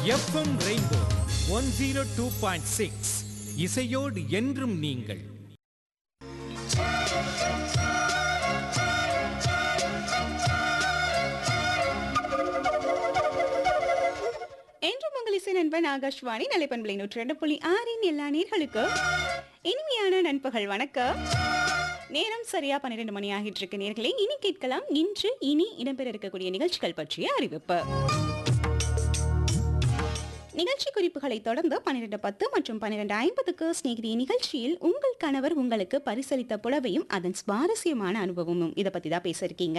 FM rainbow one zero two point six இசையோடு என்றும் நீங்கள் என்றும் உங்கள் இசை நண்பன் ஆகாஷ்வாணி நிலைப்பண்பலை நூற்றி ரெண்டு புள்ளி ஆறின் எல்லா நேர்களுக்கும் இனிமையான நண்பகல் வணக்கம் நேரம் சரியா பன்னிரெண்டு மணி ஆகிட்டு இருக்கு நேர்களே இனி கேட்கலாம் இன்று இனி இடம்பெற இருக்கக்கூடிய நிகழ்ச்சிகள் பற்றிய அறிவிப்பு நிகழ்ச்சி குறிப்புகளை தொடர்ந்து பன்னிரெண்டு பத்து மற்றும் பன்னிரெண்டு ஐம்பதுக்கு ஸ்நேகிதி நிகழ்ச்சியில் உங்கள் கணவர் உங்களுக்கு பரிசளித்த புடவையும் அதன் சுவாரஸ்யமான அனுபவமும் இதை பத்தி தான் பேச இருக்கீங்க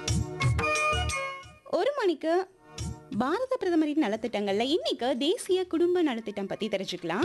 ஒரு மணிக்கு பாரத பிரதமரின் நலத்திட்டங்கள்ல இன்னைக்கு தேசிய குடும்ப நலத்திட்டம் பத்தி தெரிஞ்சுக்கலாம்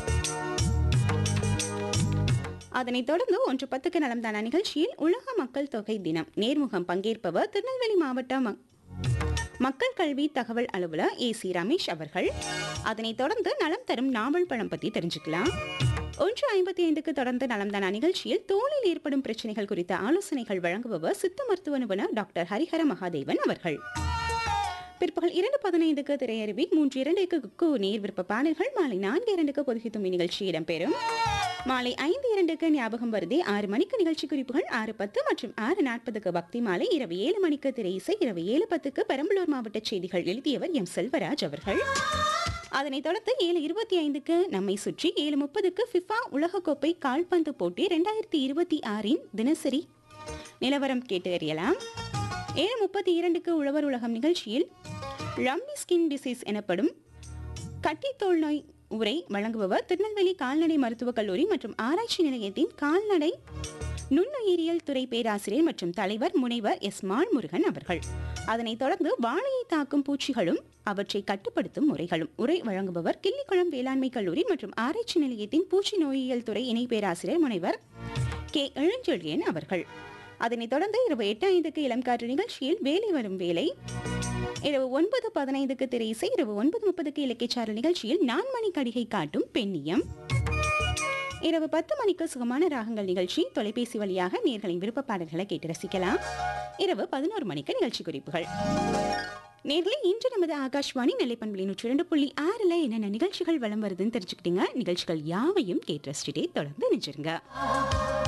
அதனைத் தொடர்ந்து ஒன்று பத்துக்கு நலம் தானா நிகழ்ச்சியில் உலக மக்கள் தொகை தினம் நேர்முகம் பங்கேற்பவர் திருநெல்வேலி மாவட்ட ம- மக்கள் கல்வி தகவல் அலுவலர் ஏ சி ரமேஷ் அவர்கள் அதனைத் தொடர்ந்து நலம் தரும் நாவல் பழம் பத்தி தெரிஞ்சுக்கலாம் ஒன்று ஐம்பத்தி ஐந்துக்கு தொடர்ந்து நலம் தானா நிகழ்ச்சியில் தோலில் ஏற்படும் பிரச்சனைகள் குறித்த ஆலோசனைகள் வழங்குபவர் சித்த மருத்துவ நிபுணர் டாக்டர் ஹரிஹர மகாதேவன் அவர்கள் பிற்பகல் இரண்டு பதினைந்துக்கு திரையருவி மூன்று இரண்டுக்கு குக்கு நீர் விருப்ப பாடல்கள் மாலை நான்கு இரண்டுக்கு பொதுகி தும்பி நிகழ்ச்சி இடம்பெறும் மாலை ஐந்து இரண்டுக்கு ஞாபகம் வருதே ஆறு மணிக்கு நிகழ்ச்சி குறிப்புகள் ஆறு பத்து மற்றும் ஆறு நாற்பதுக்கு பக்தி மாலை இரவு ஏழு மணிக்கு திரை இசை இரவு ஏழு பத்துக்கு பெரம்பலூர் மாவட்ட செய்திகள் எழுதியவர் எம் செல்வராஜ் அவர்கள் அதனைத் தொடர்ந்து ஏழு இருபத்தி ஐந்துக்கு நம்மை சுற்றி ஏழு முப்பதுக்கு ஃபிஃபா உலகக்கோப்பை கால்பந்து போட்டி ரெண்டாயிரத்தி இருபத்தி ஆறின் தினசரி நிலவரம் கேட்டு அறியலாம் ஏழு முப்பத்தி இரண்டுக்கு உழவர் உலகம் நிகழ்ச்சியில் ரம்மி ஸ்கின் டிசீஸ் எனப்படும் கட்டித்தோல் நோய் உரை வழங்குபவர் திருநெல்வேலி கால்நடை மருத்துவக் கல்லூரி மற்றும் ஆராய்ச்சி நிலையத்தின் கால்நடை நுண்ணுயிரியல் துறை பேராசிரியர் மற்றும் தலைவர் முனைவர் எஸ் மால் முருகன் அவர்கள் அதனைத் தொடர்ந்து வாழையை தாக்கும் பூச்சிகளும் அவற்றை கட்டுப்படுத்தும் முறைகளும் உரை வழங்குபவர் கிள்ளிக்குளம் வேளாண்மை கல்லூரி மற்றும் ஆராய்ச்சி நிலையத்தின் பூச்சி நோயியல் துறை இணை பேராசிரியர் முனைவர் கே இளஞ்செழியன் அவர்கள் அதனைத் தொடர்ந்து இரவு எட்டு ஐந்துக்கு இளம் காற்று நிகழ்ச்சியில் வேலை வரும் வேலை இரவு ஒன்பது பதினைந்துக்கு திரை இசை இரவு ஒன்பது முப்பதுக்கு இலக்கியச்சாரல் நிகழ்ச்சியில் நான்மணி கடிகை காட்டும் பெண்ணியம் இரவு பத்து மணிக்கு சுகமான ராகங்கள் நிகழ்ச்சி தொலைபேசி வழியாக நேர்களின் விருப்ப பாடல்களை கேட்டு ரசிக்கலாம் இரவு பதினோரு மணிக்கு நிகழ்ச்சி குறிப்புகள் நேர்களே இன்று நமது ஆகாஷ்வாணி நிலைப்பண்புலி நூற்றி இரண்டு புள்ளி ஆறுல என்னென்ன நிகழ்ச்சிகள் வலம் வருதுன்னு தெரிஞ்சுக்கிட்டீங்க நிகழ்ச்சிகள் யாவையும் கேட்டு ரசிச்சுட்டே தொடர்ந்து நினைச்சிருங்க